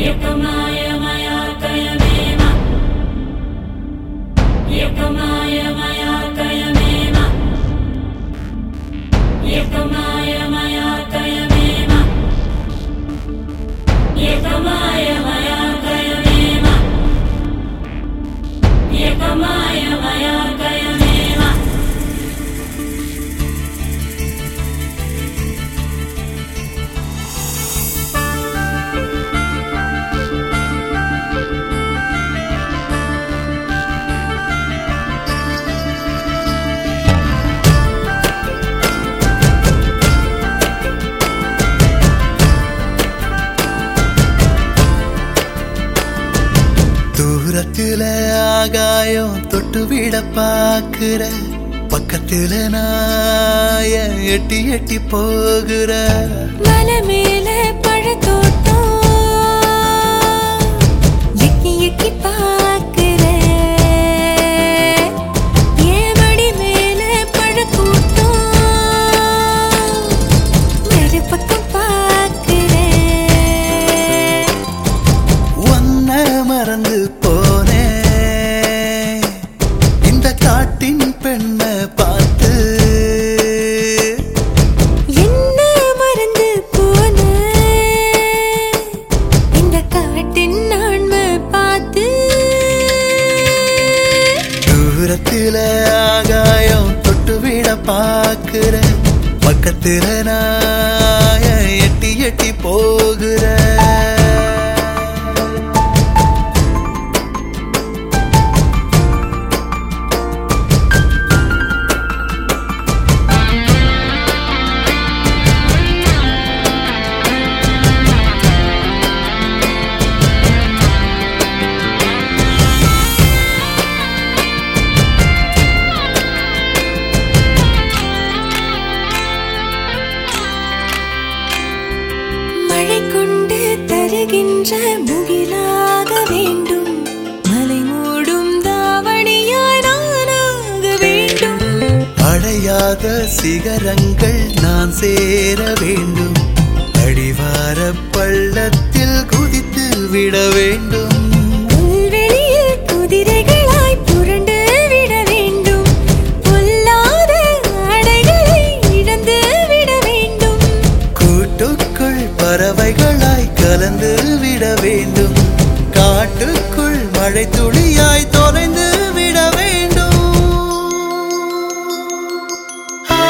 Yekamaye maya kayamema. Yekamaye maya kayamema. Yekamaye maya kayamema. Yekamaye maya kayamema. Yekamaye maya kayamema. தூரத்துல ஆகாயம் தொட்டு விட பாக்குற பக்கத்துல நாய எட்டி எட்டி போகிற மலை மேல பழத்தோட்டம் எக்கி எக்கி பார்க்கிற என் மடி மேல பழக்கூட்டம் மறுபக்கம் பார்க்கிறேன் ஒன்ன மறந்து போனேன் இந்த காட்டின் பெண்ணை பார்த்து என்ன மறந்து போன இந்த காட்டின் நான்மை பார்த்து தூரத்துல ஆகாயம் தொட்டு விட பாக்குற பக்கத்துல நாய எட்டி எட்டி போகிற மழை கொண்டு தருகின்ற முகிலாக வேண்டும் மலை மூடும் தாவணியாய் நானாக வேண்டும் அடையாத சிகரங்கள் நான் சேர வேண்டும் அடிவார பள்ளத்தில் குதித்து விட வேண்டும் புல்வெளியில் குதிரைகளாய் புரண்டு விட வேண்டும் பொல்லாத ஆடைகளை இழந்து விட வேண்டும் கூட்டுக்குள் பறவைகளாய் கலந்து விட வேண்டும் காட்டுக்குள் மழை துளியாய் தொலைந்து விட வேண்டும் ஆ,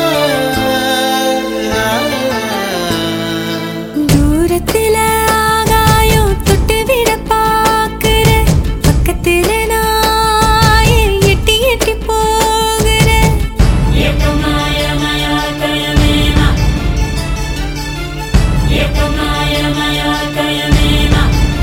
ஆ, ஆ. தூரத்துல ஆகாயம் தொட்டு விட பாக்குற பக்கத்துல நான் எட்டி எட்டி போகிற Yekamaye maya kayamema. Yekamaye maya kayamema.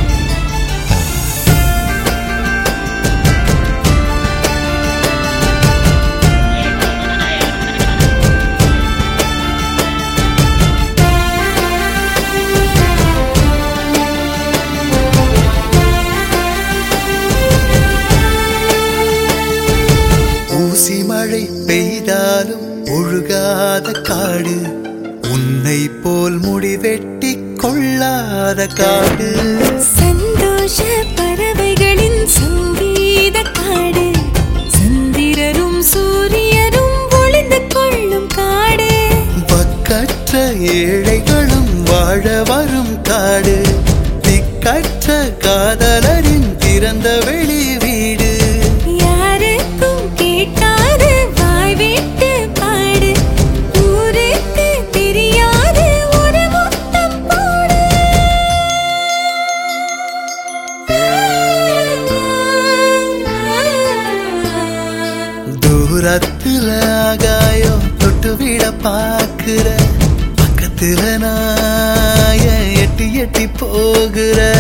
ஊசி மழை பெய்தாலும் ஒழுகாத காடு உன்னை போல் முடிவெட்டி கொள்ளாத காடு சந்தோஷ பறவைகளின் சங்கீத காடு சந்திரரும் சூரியரும் ஒளிந்து கொள்ளும் காடு பக்கற்ற ஏழைகளும் வாழ வரும் காடு திக்கற்ற காதலரின் திறந்த வெளி வீடு யாருக்கும் கேட்காது வாய் விட்டு பாடு ஊருக்கு தெரியாது ஒரு முத்தம் போடு தூரத்துல ஆகாயம் தொட்டு விட பாக்குற பக்கத்துல நாய எட்டி எட்டி போகிற